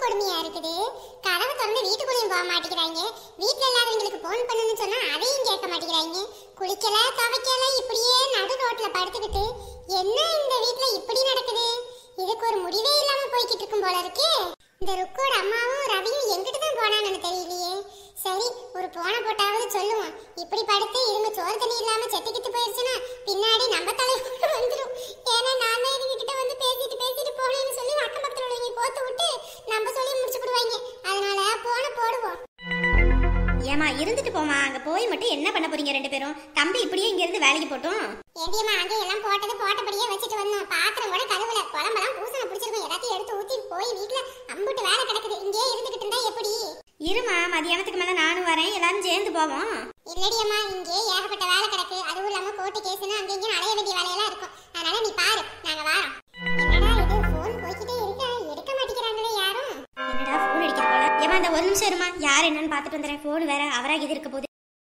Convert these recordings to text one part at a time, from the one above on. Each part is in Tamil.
கொடுமையா இருக்குது கதவை திறந்து வீட்டுக்குள்ளேயும் போக மாட்டேங்கிறாங்க வீட்டுல இல்லாதவங்களுக்கு போன் பண்ணணும்னு சொன்னா அதையும் கேட்க மாட்டேங்கிறாங்க குளிக்கல துவைக்கல இப்படியே நடு ரோட்ல படுத்துக்கிட்டு என்ன இந்த வீட்ல இப்படி நடக்குது இதுக்கு ஒரு முடிவே இல்லாம போய்கிட்டு இருக்கும் போல இருக்கே இந்த ருக்கோட அம்மாவும் ரவியும் எங்கிட்டு தான் போனாங்கன்னு தெரியலையே சரி ஒரு போன போட்டாவது சொல்லுவோம் இப்படி படுத்து இவங்க சோறு தண்ணி இல்லாம செத்துக்கிட்டு போயிருச்சுன்னா பின்னாடி நம்ம தலைக்கு வந்துடும் ஏன்னா நான் தான் இவங்க கிட்ட வந்து பேசிட்டு பேசிட்டு போனேன்னு சொல்லி அக்கம் பக்கத்துல உள்ளவங்க போத்து விட்டு நம்ம சொல்லி முடிச்சு விடுவாங்க அதனால போன போடுவோம் ஏமா இருந்துட்டு போமா அங்க போய் மட்டும் என்ன பண்ண போறீங்க ரெண்டு பேரும் தம்பி இப்படியே இங்க இருந்து வேலைக்கு போட்டும் ஏண்டியம்மா அங்கே எல்லாம் போட்டது போட்டபடியே வச்சுட்டு வந்தோம் பாத்திரம் கூட கழுவுல குழம்பெல்லாம் பூசணம் பிடிச்சிருக்கும் எல்லாத்தையும் எடுத்து ஊத்தி போய் வீட்டுல அம்புட்டு வேலை கிடக்குது இங்கே இருந்துகிட்டு இருந்தா எப்படி இருமா மதியானத்துக்கு மேல நானும் வரேன் எல்லாரும் சேர்ந்து போவோம் இல்லடி அம்மா இங்கே ஏகப்பட்ட வேலை கிடக்கு அதுவும் இல்லாம கோர்ட்டு கேஸ்னு அங்க இங்கேயும் அலைய வேண்டிய வேலையெல்லாம் இருக்கும் அதனால நீ பாரு நாங்க வரோம் என்னடா இது ஃபோன் போய்க்கிட்டே இருக்க எடுக்க மாட்டேங்கிறாங்களே யாரும் என்னடா ஃபோன் அடிக்கிற போல ஏமா இந்த ஒரு நிமிஷம் இருமா யார் என்னன்னு பார்த்துட்டு வந்துடுறேன் ஃபோன் வேற அவராக இது இருக்க போகுது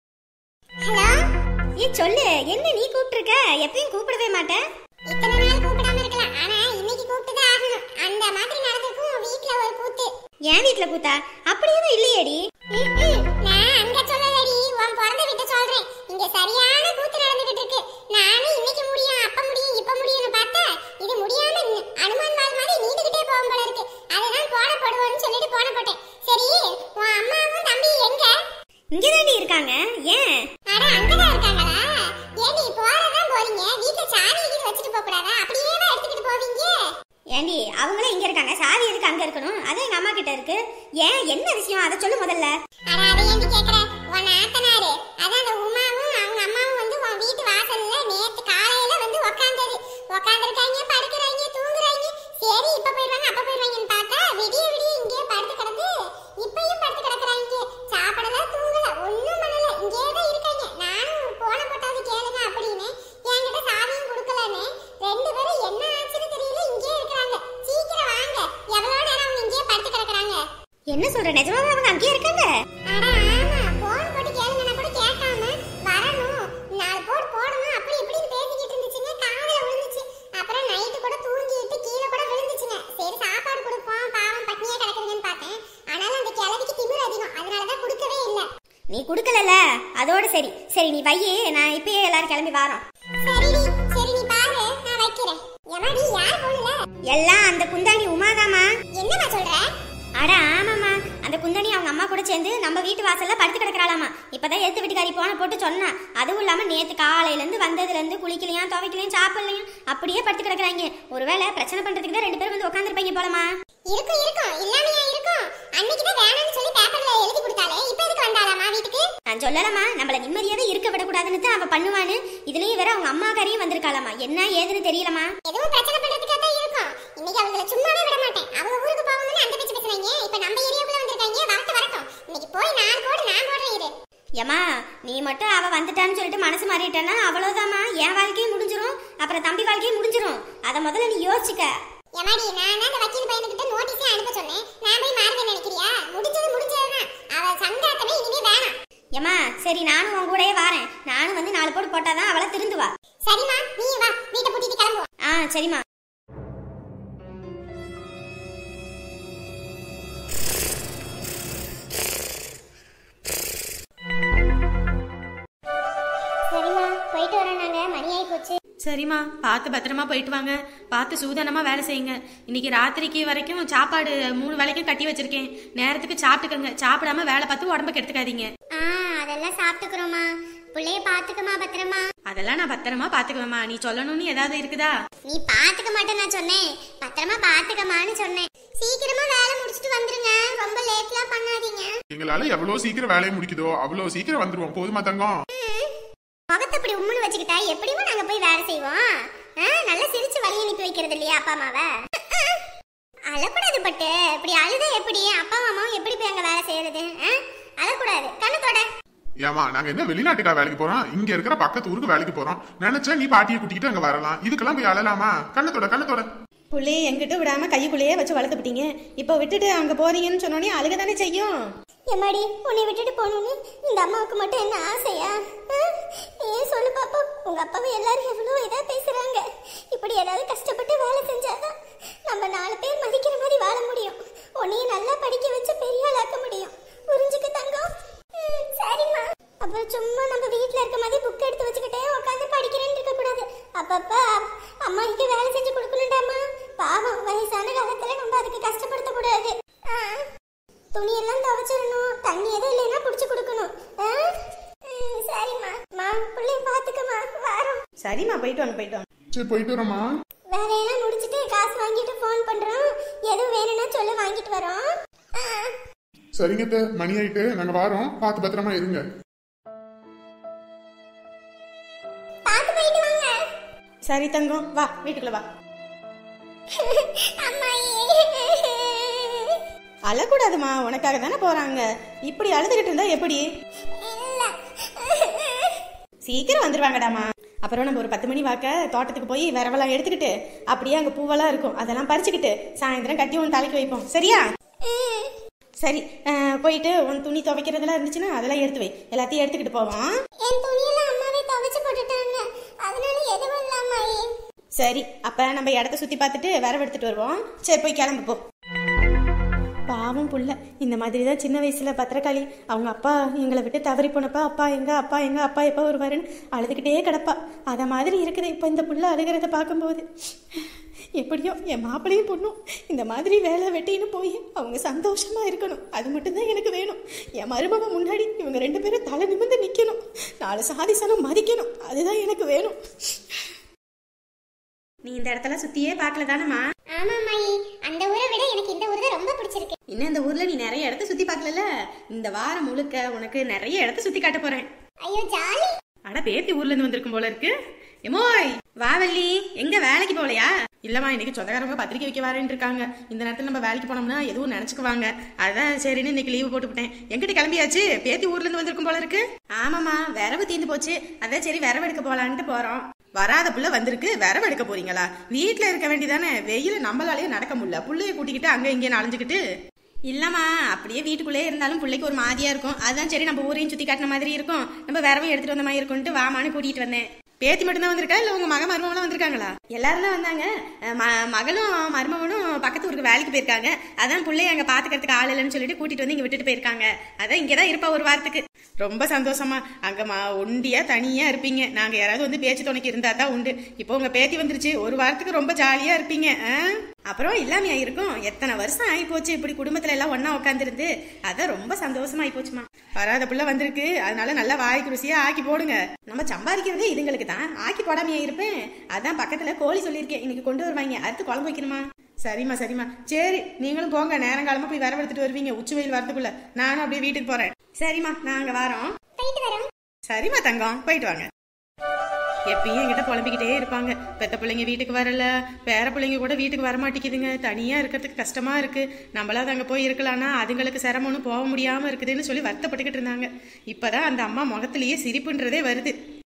ஹலோ ஏ சொல்லு என்ன நீ கூப்பிட்டுருக்க எப்பயும் கூப்பிடவே மாட்டேன் இத்தனை நாள் கூப்பிடாம இருக்கலாம் ஆனா இன்னைக்கு கூப்பிட்டு தான் ஆகணும் அந்த மாதிரி நடந்திருக்கும் வீட்ல ஒரு கூத்து என் வீட்ல கூத்தா அப்படியே இல்லையேடி ம்ம். நான் அங்க சொல்லலடி உன் பிறந்த வீட்டை சொல்றேன் இங்க சரியான கூத்து நடந்துகிட்டு இருக்கு நானும் இன்னைக்கு முடியும் அப்ப முடியும் இப்ப முடியும்னு பார்த்தா இது முடியாம நி- அனுமான் வால் மாதிரி நீண்டுகிட்டே போகும் போல இருக்கு அதுதான் போன போடுவோம்னு சொல்லிட்டு போன போட்டேன் சரி உன் அம்மாவும் தம்பி எங்க இங்க இருக்காங்க ஏன் அட அங்கதான் இருக்காங்களா ஏடி போறதான் போறீங்க வீட்ல சாவி கீழ வச்சுட்டு போக கூடாதா அப்படியே எடுத்துக்கிட்டு போவீங்க ஏண்டி அவங்களே இங்க இருக்காங்க சாவி எதுக்கு அங்க இருக்கணும் அது எங்க அம்மா கிட்ட இருக்கு ஏன் என்ன விஷயம் அதை சொல்லு முதல்ல அட அதை ஏன்டி கேக்குற உன் நாத்தனாரு அதான் அந்த உமாவும் அவங்க அம்மாவும் வந்து உன் வீட்டு வாசல்ல நேத்து காலையில வந்து உக்காந்தது உக்காந்துருக்காங்க படுக்குறாங்க தூங்குறாங்க சரி இப்ப போயிருவாங்க அப்ப போயிருவாங்கன்னு பார்த்தா விடிய விடிய இங்கே படுத்து கிடந்து இப்பயும் படுத்து கிடக்குறாங்க சாப்பிடல தூங்கல ஒண்ணும் பண்ணல இங்கே தான் இருக்காங்க நானும் போன போட்டாவது கேளுங்க அப்படின்னு என்கிட்ட சாவியும் கொடுக்கலன்னு ரெண்டு பேரும் என்ன ஆச்சுன்னு தெரியல இங்கே இருக்கிறாங்க சீக்கிரம் வாங்க எவ்வளவு நேரம் அவங்க இங்கே படுத்து கிடக்குறாங்க என்ன சொல்ற நிஜமாவே அவங்க அங்கேயே இருக்காங்க அட ஆமா போன் போட்டு கேளுங்கன்னா கூட கேட்காம வரணும் நாலு போடு போடணும் அப்படி இப்படின்னு பேசிக்கிட்டு இருந்துச்சுங்க காதுல விழுந்துச்சு அப்புறம் நைட்டு கூட தூங்கிட்டு கீழே கூட விழுந்துச்சுங்க சரி சாப்பாடு கொடுப்போம் பாவம் பட்னியா கிடக்குதுன்னு பார்த்தேன் ஆனாலும் அந்த கிழவிக்கு திமிர் அதிகம் அதனாலதான் கொடுக்கவே இல்லை நீ குடுக்கலல அதோட சரி சரி நீ வையே நான் இப்பயே எல்லாரும் கிளம்பி வரோம் சரிடி சரி நீ பாரு நான் வைக்கிறேன் எமாடி யார் போனல எல்லாம் அந்த குந்தாணி உமாதாமா என்னம்மா சொல்ற அட ஆமாம்மா அந்த குந்தாணி அவங்க அம்மா கூட சேர்ந்து நம்ம வீட்டு வாசல்ல படுத்து கிடக்குறாளாமா இப்பதான் எடுத்து வீட்டுக்காரி போன போட்டு சொன்னா அதுவும் இல்லாம நேத்து காலையில இருந்து வந்ததுல இருந்து குளிக்கலையாம் துவைக்கலையும் சாப்பிடலையும் அப்படியே படுத்து கிடக்குறாங்க ஒருவேளை பிரச்சனை பண்றதுக்கு தான் ரெண்டு பேரும் வந்து உட்காந்துருப்பாங்க போலமா இருக்கும் இருக்கும் இல்லாமையா இருக்கும் அன்னைக்கு தான் வேணாம்னு சொல்லி பேப்பர்ல எழுதி கொடுத்தாலே இப்போ எதுக்கு வந்தாலாமா வீட்டுக்கு நான் சொல்லலாமா நம்மள நிம்மதியாவே இருக்க விடக்கூடாதுன்னு தான் அவ பண்ணுவான்னு இதுலயும் வேற அவங்க அம்மாக்காரையும் வந்திருக்காளாமா என்ன ஏதுன்னு தெரியலமா எதுவும் பிரச்சனை பண்றதுக்காக தான் இருக்கும் இன்னைக்கு அவங்கள சும்மாவே விட மாட்டேன் அவங்க ஊருக்கு போவாங்கன்னு அந்த பேச்சு பேசுறாங்க இப்ப நம்ம ஏரியாவுக்குள்ள வந்திருக்காங்க வரட்டும் வரட்டும் இன்னைக்கு போய் நான் போடு நான் போடுறேன் இரு ஏமா நீ மட்டும் அவ வந்துட்டான்னு சொல்லிட்டு மனசு மாறிட்டேன்னா அவ்வளவுதாம்மா என் வாழ்க்கையும் முடிஞ்சிரும் அப்புறம் தம்பி வாழ்க்கையும் முடிஞ்சிரும் அதை முதல்ல நீ யோசிச்சுக்க எமாடி நான் தான் அந்த வக்கீல் பையனுக்கிட்ட நோட்டீஸே அனுப்ப சொன்னேன் நான் போய் மாறுவேன் நினைக்கிறியா முடிஞ்சது முடிஞ்சதுதான் அவ சங்காத்தமே இனிமே வேணாம் ஏமா சரி நானும் உன் கூடயே வரேன் நானும் வந்து நாலு போட்டு போட்டாதான் அவளை திருந்துவா சரிம்மா நீ வா வீட்டை பூட்டிட்டு கிளம்புவோம் ஆ சரிம்மா சரிம்மா போயிட்டு வரோம் நாங்க மணி ஆகி போச்சு சரிம்மா பார்த்து பத்திரமா போயிட்டு வாங்க பார்த்து சூதானமா வேலை செய்யுங்க இன்னைக்கு ராத்திரிக்கு வரைக்கும் சாப்பாடு மூணு வேளைக்கும் கட்டி வச்சிருக்கேன் நேரத்துக்கு சாப்பிட்டுக்கங்க சாப்பிடாம வேலை பார்த்து உடம்ப கெடுத்துக்காதீங்க ஆ அதெல்லாம் சாப்பிட்டுக்கிறோமா பிள்ளைய பாத்துக்கமா பத்திரமா அதெல்லாம் நான் பத்திரமா பாத்துக்குவேம்மா நீ சொல்லணும்னு ஏதாவது இருக்குதா நீ பாத்துக்க மாட்டேன் நான் சொன்னேன் பத்திரமா பாத்துக்கமான்னு சொன்னேன் சீக்கிரமா வேலை முடிச்சிட்டு வந்துருங்க ரொம்ப லேட்லாம் பண்ணாதீங்க எங்களால எவ்வளவு சீக்கிரம் வேலையை முடிக்குதோ அவ்வளவு சீக்கிரம் வந்துருவோம் போதுமா தங்கம் முகத்தை இப்படி உம்முன்னு வச்சுக்கிட்டா எப்படிமா நாங்க போய் வேலை செய்வோம் ஆ, நல்லா சிரிச்சு வழி அனுப்பி வைக்கிறது இல்லையா அப்பா அம்மாவை அழக்கூடாது பட்டு இப்படி அழுத எப்படி அப்பா அம்மாவும் எப்படி போய் அங்க வேலை செய்யறது ஆ? அழக்கூடாது கண்ணத்தோட ஏமா நாங்க என்ன வெளிநாட்டுக்கா வேலைக்கு போறோம் இங்க இருக்கிற பக்கத்து ஊருக்கு வேலைக்கு போறோம் நினைச்சா நீ பாட்டியை கூட்டிட்டு அங்க வரலாம் இதுக்கெல்லாம் போய் அழலாமா கண்ணத்தோட கண்ணத்தோட புள்ளைய எங்கிட்ட விடாம கைக்குள்ளேயே வச்சு வளர்த்துப்பிட்டீங்க இப்போ விட்டுட்டு அங்க போறீங்கன்னு சொன்னோன்னே அழுக தானே செய்யும் எம்மாடி உன்னை விட்டுட்டு போகணும்னு இந்த அம்மாவுக்கு மட்டும் என்ன ஆசையா ஆ? ஏன் சொல்லு பாப்பா உங்க அப்பாவை எல்லாரும் எவ்வளோ இதா பேசுறாங்க இப்படி ஏதாவது கஷ்டப்பட்டு வேலை செஞ்சாதான் நம்ம நாலு பேர் மதிக்கிற மாதிரி வாழ முடியும் உன்னையும் நல்லா படிக்க வச்சு பெரிய ஆளாக்க முடியும் புரிஞ்சுக்க தங்கம் ம், சரிம்மா அப்புறம் சும்மா நம்ம வீட்ல இருக்க மாதிரி புக் எடுத்து வச்சுக்கிட்டே உட்காந்து படிக்கிறேன்னு இருக்க கூடாது அப்பப்ப அம்மாக்கு வேலை செஞ்சு கொடுக்கணுண்டாமா பாவம் வயசான காலத்துல நம்ம அதுக்கு கஷ்டப்படுத்த கூடாது ஆ, துணியெல்லாம் துவைச்சிடணும் தண்ணி எதுவும் இல்லைன்னா புடிச்சு கொடுக்கணும் ஆ? ம், சரிம்மா மா பிள்ளைய பாத்துக்கம்மா வாரோம் சரிம்மா போயிட்டு வாங்க போயிட்டு வாங்க சரி போயிட்டு வரோமா வேலையெல்லாம் முடிச்சிட்டு காசு வாங்கிட்டு ஃபோன் பண்றோம் எதுவும் வேணும்னா சொல்லு வாங்கிட்டு வரோம் ஆ. சரிங்க அத்தை, மணி ஆயிட்டு நாங்க வாரோம் பார்த்து பத்திரமா இருங்க பார்த்து போயிட்டு வாங்க சரி தங்கம் வா வீட்டுக்குள்ள வா அம்மாயி அழக்கூடாதுமா உனக்காக தானே போறாங்க இப்படி அழுதுகிட்டு இருந்தா எப்படி இல்ல சீக்கிரம் வந்துருவாங்கடாமா அப்புறம் நம்ம ஒரு பத்து மணி வாக்க தோட்டத்துக்கு போய் விரவெல்லாம் எடுத்துக்கிட்டு அப்படியே அங்க பூவெல்லாம் இருக்கும் அதெல்லாம் பறிச்சுக்கிட்டு சாயந்தரம் கட்டி உன் தலைக்கு வைப்போம் சரியா ம். சரி அஹ், போயிட்டு உன் துணி துவைக்கிறதெல்லாம் இருந்துச்சுன்னா அதெல்லாம் எடுத்து வை எல்லாத்தையும் எடுத்துக்கிட்டு போவோம் என் துணியெல்லாம் அம்மாவே துவைச்சு போட்டுட்டாங்க அதனால எதுவும் இல்ல அம்மாயி சரி அப்ப நம்ம இடத்த சுத்தி பார்த்துட்டு வரவு எடுத்துட்டு வருவோம் சரி போய் கிளம்பு போ பாவம் புள்ள இந்த மாதிரி தான் சின்ன வயசுல பத்திரக்காளி அவங்க அப்பா எங்களை விட்டு தவறி போனப்பா அப்பா எங்க அப்பா எங்க அப்பா எப்போ வருவாருன்னு அழுதுகிட்டே கிடப்பா அத மாதிரி இருக்குது இப்போ இந்த புள்ள அழுகிறத பார்க்கும்போது எப்படியோ என் மாப்பிளையும் பொண்ணும் இந்த மாதிரி வேலை வெட்டின்னு போய் அவங்க சந்தோஷமா இருக்கணும் அது மட்டும்தான் எனக்கு வேணும் என் மருமக முன்னாடி இவங்க ரெண்டு பேரும் தலை நிமிர்ந்து நிக்கணும் நாலு சாதிசனம் மதிக்கணும் அதுதான் எனக்கு வேணும் நீ இந்த இடத்துல சுத்தியே பார்க்கல தானம்மா ஆமா அம்மாயி அந்த ஊரை விட எனக்கு இந்த ஊர் தான் ரொம்ப பிடிச்சிருக்கு இன்னும் இந்த ஊர்ல நீ நிறைய இடத்த சுத்தி பார்க்கல இந்த வாரம் முழுக்க உனக்கு நிறைய இடத்த சுத்தி காட்ட போறேன் ஐயோ ஜாலி அட பேத்தி ஊர்ல இருந்து வந்திருக்கும் போல இருக்கு எமோய் வாவல்லி எங்க வேலைக்கு போகலையா இல்லம்மா இன்னைக்கு சொந்தக்காரங்க பத்திரிக்கை வைக்க வரேன் இருக்காங்க இந்த நேரத்துல நம்ம வேலைக்கு போனோம்னா எதுவும் நினைச்சுக்குவாங்க அதான் சரின்னு இன்னைக்கு லீவு போட்டுவிட்டேன் எங்கிட்ட கிளம்பியாச்சு பேத்தி ஊர்ல இருந்து வந்திருக்கும் போல இருக்கு ஆமாமா விரவு தீந்து போச்சு அதான் சரி விரவு எடுக்க போலான்ட்டு போறோம் வராத புள்ள வந்திருக்கு விரவு எடுக்க போறீங்களா வீட்ல இருக்க வேண்டியதானே வெயில நம்மளாலேயே நடக்க முடியல புள்ளைய கூட்டிக்கிட்டு அங்க இங்கே அலைஞ்சுக்கிட்டு இல்லம்மா அப்படியே வீட்டுக்குள்ளே இருந்தாலும் பிள்ளைக்கு ஒரு மாதிரியா இருக்கும் அதான் சரி நம்ம ஊரையும் சுத்தி காட்டின மாதிரி இருக்கும் நம்ம வேறவும் எடுத்துட்டு வந்த மாதிரி இருக்கும்ட்டு வாமான்னு கூட்டிட்டு வந்தேன் பேத்தி மட்டும்தான் வந்திருக்கா இல்ல உங்க மக மருமகளும் வந்திருக்காங்களா எல்லாரும் தான் வந்தாங்க அஹ் ம- மகளும் மருமகனும் பக்கத்து ஊருக்கு வேலைக்கு போயிருக்காங்க அதான் பிள்ளைய அங்க பாத்துக்கிறதுக்கு ஆள் இல்லைன்னு சொல்லிட்டு கூட்டிட்டு வந்து இங்க விட்டுட்டு போயிருக்காங்க அதான் இங்கதான் இருப்பா ஒரு வாரத்துக்கு ரொம்ப சந்தோஷமா அங்க மா- ஒண்டியா தனியா இருப்பீங்க நாங்க யாராவது வந்து பேச்சு துணைக்கு இருந்தா தான் உண்டு இப்போ உங்க பேத்தி வந்துருச்சு ஒரு வாரத்துக்கு ரொம்ப ஜாலியா இருப்பீங்க ஆ? அப்புறம் இல்லாமையா இருக்கும் எத்தனை வருஷம் ஆகி போச்சு இப்படி குடும்பத்துல எல்லாம் ஒண்ணா உட்காந்துருந்து அதான் ரொம்ப சந்தோஷமா ஆகி போச்சுமா வராத புள்ள வந்திருக்கு அதனால நல்லா வாய்க்கு ருசியா ஆக்கி போடுங்க நம்ம சம்பாதிக்கிறதே இதுங்களுக்கு தான் ஆக்கி போடாமையா இருப்பேன் அதான் பக்கத்துல கோழி சொல்லியிருக்கேன் இன்னைக்கு கொண்டு வருவாங்க அடுத்து குழம்பு வைக்கணுமா சரிம்மா சரிம்மா சரி நீங்களும் போங்க நேரங்காலமா போய் வரவெடுத்துட்டு வருவீங்க உச்சி வெயில் வரதுக்குள்ள நானும் அப்படியே வீட்டுக்கு போறேன் சரிம்மா நாங்க வரோம் போயிட்டு வரோம் சரிம்மா தங்கம் போயிட்டு வாங்க எப்பயும் என்கிட்ட புலம்பிக்கிட்டே இருப்பாங்க பெத்த பிள்ளைங்க வீட்டுக்கு வரல பேர பிள்ளைங்க கூட வீட்டுக்கு வர மாட்டேங்குதுங்க தனியா இருக்கிறதுக்கு கஷ்டமா இருக்கு நம்மளாவது அங்க போய் இருக்கலாம்னா அதுங்களுக்கு சிரமம்னு போக முடியாம இருக்குதுன்னு சொல்லி வருத்தப்பட்டுக்கிட்டு இருந்தாங்க இப்பதான் அந்த அம்மா முகத்திலேயே சிரிப்புன்றதே வருது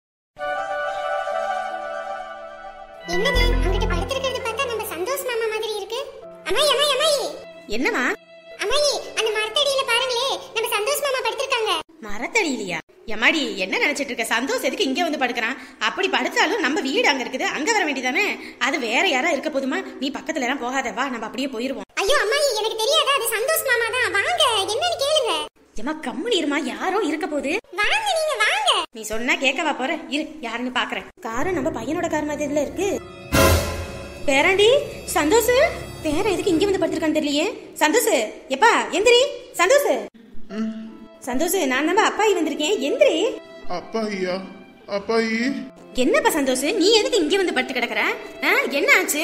என்னது அங்கிட்டு படுத்திருக்கிறது பார்த்தா நம்ம சந்தோஷ் மாமா மாதிரி இருக்கு அம்மாயி அம்மாயி அம்மாயி என்னம்மா அம்மாயி அந்த மரத்தடியில பாருங்களே நம்ம சந்தோஷ் மாமா படுத்திருக்காங்க மரத்தடியிலையா எம்மாடி என்ன நினைச்சிட்டு இருக்க சந்தோஷ் எதுக்கு இங்க வந்து படுக்கிறான் அப்படி படுத்தாலும் நம்ம வீடு அங்க இருக்குது அங்க வர வேண்டியதானே அது வேற யாரா இருக்க போதுமா நீ பக்கத்துல எல்லாம் போகாத வா நம்ம அப்படியே போயிருவோம் ஐயோ அம்மாயி எனக்கு தெரியாதா அது சந்தோஷ் மாமா தான் வாங்க என்னன்னு கேளுங்க ஏமா கம்முனு இருமா யாரோ இருக்க போது வாங்க நீங்க வாங்க நீ சொன்னா கேட்கவா போற இரு யாருன்னு பாக்குறேன் காரு நம்ம பையனோட கார் மாதிரி இதுல இருக்கு பேராண்டி சந்தோஷ் பேர எதுக்கு இங்க வந்து படுத்திருக்கான்னு தெரியலையே சந்தோஷ் எப்பா எந்திரி சந்தோஷ் சந்தோஷ் நான் நம்ம அப்பாயி வந்திருக்கேன் எந்திரி அப்பா ஐயா அப்பா ஐயே என்னப்பா சந்தோஷ் நீ எதுக்கு இங்க வந்து படுத்து கிடக்குற ஆ, என்ன ஆச்சு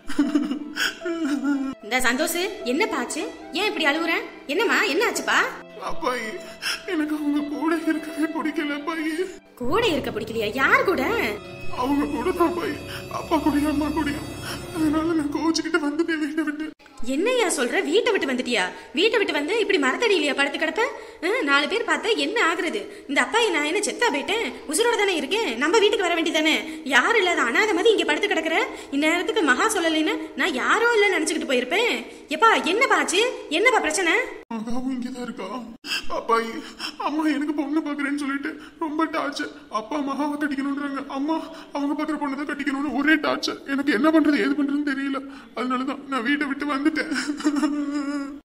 இந்த சந்தோஷ் என்னப்பா ஆச்சு ஏன் இப்படி அழுகுற என்னம்மா என்ன ஆச்சுப்பா அப்பாயி எனக்கு அவங்க கூட இருக்கவே பிடிக்கல அப்பாயி கூட இருக்க பிடிக்கலையா யார் கூட அவங்க கூட தான் அப்பாயி அப்பா கூடயும் அம்மா கூடயும் அதனால நான் கோச்சுக்கிட்டு வந்துட்டேன் வீட்டை விட்டு என்னையா சொல்ற வீட்டை விட்டு வந்துட்டியா வீட்டை விட்டு வந்து இப்படி மரத்தடியிலையா படுத்து கிடப்ப ஆ, நாலு பேர் பார்த்தா என்ன ஆகுறது இந்த அப்பா நான் என்ன செத்தா போயிட்டேன் உசுரோட தானே இருக்கேன் நம்ம வீட்டுக்கு வர வேண்டியதானே யாரும் இல்லாத அனாத மாதிரி இங்க படுத்து கிடக்குற இந்நேரத்துக்கு மகா சொல்லலைன்னு நான் யாரோ இல்ல நினைச்சுக்கிட்டு போயிருப்பேன் எப்பா என்னப்பா ஆச்சு என்னப்பா பிரச்சனை அதாவும் இங்கதான் இருக்கா அப்பாயி அம்மா எனக்கு பொண்ணு பாக்குறேன்னு சொல்லிட்டு ரொம்ப டார்ச்சர் அப்பா மகாவை கட்டிக்கணும்ன்றாங்க அம்மா அவங்க பாக்குற பொண்ணு தான் கட்டிக்கணும்னு ஒரே டார்ச்சர் எனக்கு என்ன பண்றது ஏது பண்றதுன்னு தெரியல அதனாலதான் நான் வீட்டை விட்டு வந்துட்டேன்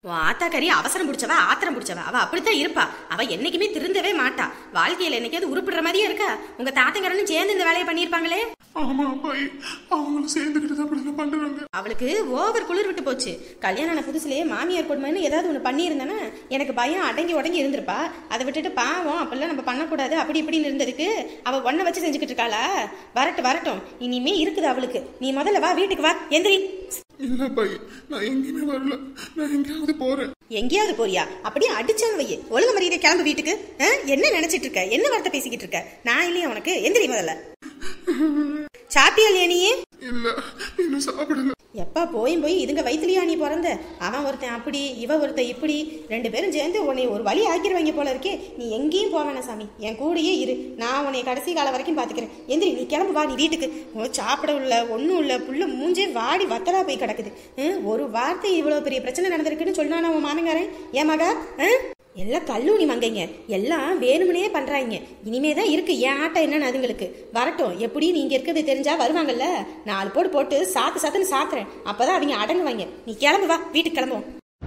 உன் ஆத்தாக்கறி அவசரம் பிடிச்சவ ஆத்திரம் பிடிச்சவ அவ அப்படித்தான் இருப்பா அவ என்னைக்குமே திருந்தவே மாட்டா வாழ்க்கையில என்னைக்காவது உருப்பிடுற மாதிரியே இருக்கா உங்க தாத்தங்கரனும் சேர்ந்து இந்த வேலையை பண்ணியிருப்பாங்களே ஆமா அப்பாயி அவங்களும் சேர்ந்துக்கிட்டு தான் அப்படிலாம் பண்றாங்க அவளுக்கு ஓவர் குளிர் விட்டு போச்சு கல்யாணம் ஆன புதுசுலயே மாமியார் கொடுமைன்னு ஏதாவது ஒன்று பண்ணியிருந்தானே எனக்கு பயம் அடங்கி உடங்கி இருந்திருப்பா அதை விட்டுட்டு பாவம் அப்படிலாம் நம்ம பண்ணக்கூடாது அப்படி இப்படின்னு இருந்ததுக்கு அவ ஒன்ன வச்சு செஞ்சுக்கிட்டு இருக்காளா வரட்டும் வரட்டும் இனிமே இருக்குது அவளுக்கு நீ முதல்ல வா வீட்டுக்கு வா எந்திரி இல்ல அப்பாயி நான் எங்கேயுமே வரல நான் எங்கேயாவது போறேன் எங்கேயாவது போறியா அப்படியே அடிச்சாலும் வையே ஒழுங்கு மரியாதை கிளம்பு வீட்டுக்கு ஆ? என்ன நினைச்சிட்டு இருக்க என்ன வார்த்தை பேசிக்கிட்டு இருக்க நான் இல்லையா உனக்கு எந்திரி முதல்ல சாப்பிட்டியா இல்லையா நீயே இல்ல இன்னும் சாப்பிடல எப்பா போயும் போய் இதுங்க வயிற்றுலையா நீ பிறந்த அவன் ஒருத்தன் அப்படி இவ ஒருத்தன் இப்படி ரெண்டு பேரும் சேர்ந்து உன்னை ஒரு வழி ஆக்கிடுவாங்க போல இருக்கே நீ எங்கேயும் போவேணா சாமி என் கூடயே இரு நான் உன்னை கடைசி காலம் வரைக்கும் பார்த்துக்கிறேன் எந்திரி நீ கிளம்பு வா நீ வீட்டுக்கு உன் சாப்பிட உள்ள ஒன்றும் இல்லை புள்ள மூஞ்சே வாடி வத்தலா போய் கிடக்குது ஹம், ஒரு வார்த்தை இவ்வளோ பெரிய பிரச்சனை நடந்திருக்குன்னு சொன்னா உன் மானங்காரன் ஏன் மகா ஹம்? எல்லாம் கல்லூனி மங்கைங்க எல்லாம் வேணும்னே பண்றாங்க இனிமே தான் இருக்கு என் ஆட்டம் என்னன்னு அதுங்களுக்கு வரட்டும் எப்படி நீங்க இருக்கிறது தெரிஞ்சா வருவாங்கல்ல நாலு போடு போட்டு சாத்து சாத்துன்னு சாத்துறேன் அப்பதான் அவங்க அடங்குவாங்க நீ கிளம்பு வா வீட்டுக்கு கிளம்புவோம்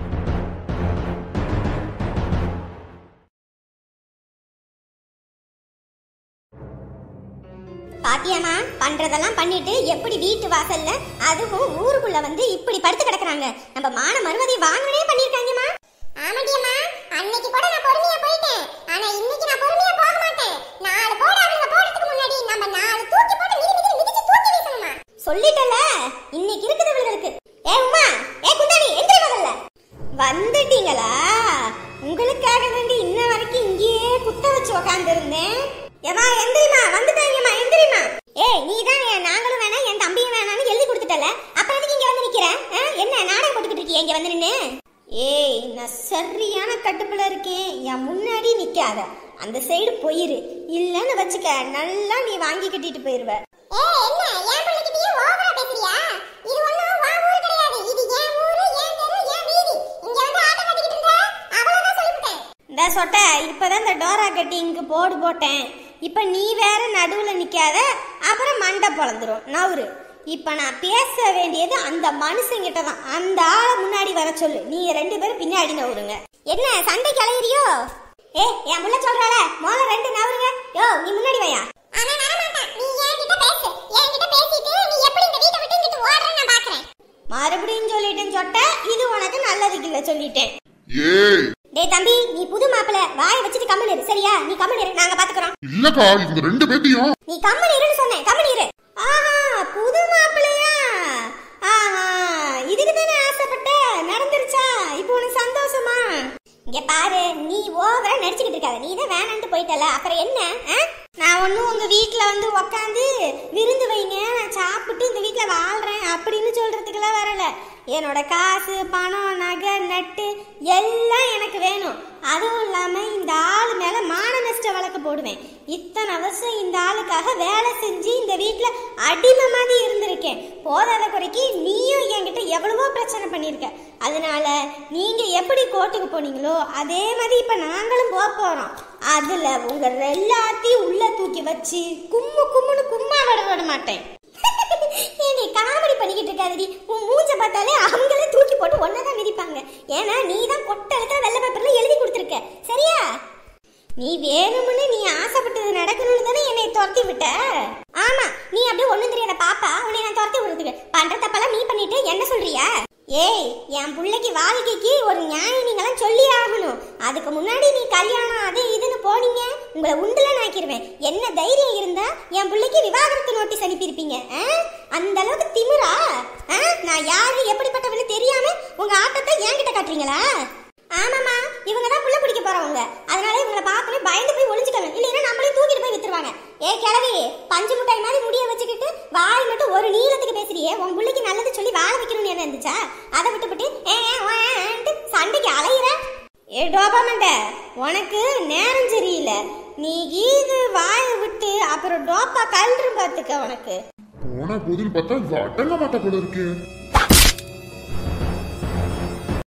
பாத்தியாமா பண்றதெல்லாம் பண்ணிட்டு எப்படி வீட்டு வாசல்ல அதுவும் ஊருக்குள்ள வந்து இப்படி படுத்து கிடக்குறாங்க நம்ம மான மறுமதி வாங்கனே பண்ணிருக்காங்கம்மா ஆமாடியம்மா அன்னைக்கு கூட நான் பொறுமையா போயிட்டேன் ஆனா இன்னைக்கு நான் பொறுமையா போக மாட்டேன் நாலு போட அவங்க போடுறதுக்கு முன்னாடி நம்ம நாலு தூக்கி போட்டு மிதி மிதி மிதிச்சு தூக்கி வீசணுமா சொல்லிட்டல இன்னைக்கு இருக்குது இவளுக்கு ஏ உமா ஏ குந்தாணி எந்திரி முதல்ல வந்துட்டீங்களா உங்களுக்காக வேண்டி இன்ன வரைக்கும் இங்கேயே குத்த வச்சு உக்காந்துருந்தேன் ஏமா எந்திரிமா வந்துட்டாங்கம்மா எந்திரிமா ஏய் நீ தான் நாங்களும் வேணாம் என் தம்பியும் வேணாம்னு எழுதி கொடுத்துட்டல அப்புறம் எதுக்கு இங்க வந்து நிக்கிற ஆ? என்ன நாடகம் போட்டுக்கிட்டு இருக்கிய இங்க வந்து நின்னு ஏய் நான் சரியான கட்டுப்புல இருக்கேன் என் முன்னாடி நிக்காத அந்த சைடு போயிரு இல்லன்னு வச்சுக்க நல்லா நீ வாங்கி கட்டிட்டு போயிருவ ஏய் என்ன என் பிள்ளைகிட்டயே ஓவரா பேசுறியா இது ஒண்ணும் வா ஊர் கிடையாது இது என் ஊரு என் தெரு என் வீதி இங்க வந்து ஆட்டம் கட்டிக்கிட்டு இருந்தா அவ்வளவுதான் சொல்லிவிட்டேன் இந்த சொட்ட இப்பதான் இந்த டோரா கட்டிங்க்கு போடு போட்டேன் இப்ப நீ வேற நடுவுல நிக்காத அப்புறம் மண்டை பொழந்துரும் நவுரு இப்ப நான் பேச வேண்டியது அந்த மனுஷங்கிட்ட தான் அந்த ஆளை முன்னாடி வர சொல்லு நீங்க ரெண்டு பேரும் பின்னாடி நவுருங்க என்ன சண்டைக்கு அலையிறியோ ஏ என் முள்ள சொல்றாள முதல்ல ரெண்டு நவருங்க யோ நீ முன்னாடி வையா அவன் வர மாட்டான் நீ என்கிட்ட பேசு என்கிட்ட பேசிட்டு நீ எப்படி இந்த வீட்டை விட்டு இங்கிட்டு ஓடுறன்னு நான் பாக்குறேன் மறுபடியும் சொல்லிட்டேன் சொட்ட இது உனக்கு நல்லதுக்கு இல்ல சொல்லிட்டேன் ஏய் டேய் தம்பி நீ புது மாப்பிள வாயை வச்சுட்டு கம்மல் இரு சரியா நீ கம்மல் இரு நாங்க பாத்துக்கிறோம் இல்லக்கா இவங்க ரெண்டு பேத்தையும் நீ கம்மல் இருன்னு சொன்னேன் கம்மல் இரு ஆஹா புது மாப்பிள்ளையா ஆஹா இதுக்கு தானே ஆசைப்பட்ட நடந்துருச்சா இப்போ உனக்கு சந்தோஷமா இங்க பாரு நீ ஓவரா நடிச்சுக்கிட்டு இருக்காத நீ தான் வேணான்ட்டு போயிட்டல அப்புறம் என்ன ஆ? நான் ஒன்றும் உங்க வீட்டில் வந்து உக்காந்து விருந்து வைங்க நான் சாப்பிட்டு இந்த வீட்டில் வாழ்றேன் அப்படின்னு சொல்றதுக்கெல்லாம் வரல என்னோட காசு பணம் நகை நட்டு எல்லாம் எனக்கு வேணும் அதுவும் இல்லாமல் இந்த ஆள் மேலே மான நஷ்ட வழக்கு போடுவேன் இத்தனை வருஷம் இந்த ஆளுக்காக வேலை செஞ்சு இந்த வீட்டில் அடிமை மாதிரி இருந்திருக்கேன் போதாத குறைக்கு நீயும் என்கிட்ட எவ்வளவோ பிரச்சனை பண்ணியிருக்க அதனால நீங்கள் எப்படி கோர்ட்டுக்கு போனீங்களோ அதே மாதிரி இப்போ நாங்களும் போக போகிறோம் அதில் உங்கள் எல்லாத்தையும் உள்ள தூக்கி வச்சு கும்மு கும்முன்னு கும்மா விட விட மாட்டேன் ஏண்டி காமெடி பண்ணிக்கிட்டு இருக்காதடி உன் மூஞ்ச பார்த்தாலே அவங்களே தூக்கி போட்டு ஒன்னதான் மிதிப்பாங்க ஏன்னா நீ தான் கொட்டை இருக்கிற வெள்ளை பேப்பர்ல எழுதி கொடுத்துருக்க சரியா நீ வேணும்னு நீ ஆசைப்பட்டது நடக்கணும்னு தானே என்னை துரத்தி விட்ட ஆமா நீ அப்படியே ஒண்ணும் தெரியாத பாப்பா உன்னை நான் துரத்தி விடுறதுக்கு பண்ற தப்பெல்லாம் நீ பண்ணிட்டு என்ன சொல்றியா ஏய் என் பிள்ளைக்கு வாழ்க்கைக்கு ஒரு நியாயம் நீங்களாம் சொல்லி ஆகணும் அதுக்கு முன்னாடி நீ கல்யாணம் அது இதுன்னு போனீங்க உங்களை உண்டுல நாக்கிடுவேன் என்ன தைரியம் இருந்தா என் பிள்ளைக்கு விவாகரத்து நோட்டீஸ் அனுப்பியிருப்பீங்க ஆ? அந்த அளவுக்கு திமிரா ஆ? நான் யாரு எப்படிப்பட்டவன்னு தெரியாம உங்க ஆட்டத்தை என்கிட்ட காட்டுறீங்களா ஆமாமா இவங்க தான் புள்ள பிடிக்க போறவங்க அதனால இவங்கள பார்த்தோன்னே பயந்து போய் ஒளிஞ்சுக்கணும் இல்லைன்னா நம்மளையும் தூக்கிட்டு போய் வித்துருவாங்க ஏ கிழவி பஞ்சு முட்டாய் மாதிரி முடிய வச்சுக்கிட்டு வாய் மட்டும் ஒரு நீளத்துக்கு பேசுறியே உன் புள்ளைக்கு நல்லது சொல்லி வாழ வைக்கணும்னு என்ன இருந்துச்சா அதை விட்டுவிட்டு ஏ ஏ, ஓ, ஏ, ஏன்ட்டு சண்டைக்கு அலையிற ஏ டோபாமண்ட உனக்கு நேரம் சரியில்லை நீ இது வாயை விட்டு அப்புறம் டோப்பா கல்று பார்த்துக்க உனக்கு போன போதுன்னு பார்த்தா இவ அடங்க மாட்டா போல இருக்கு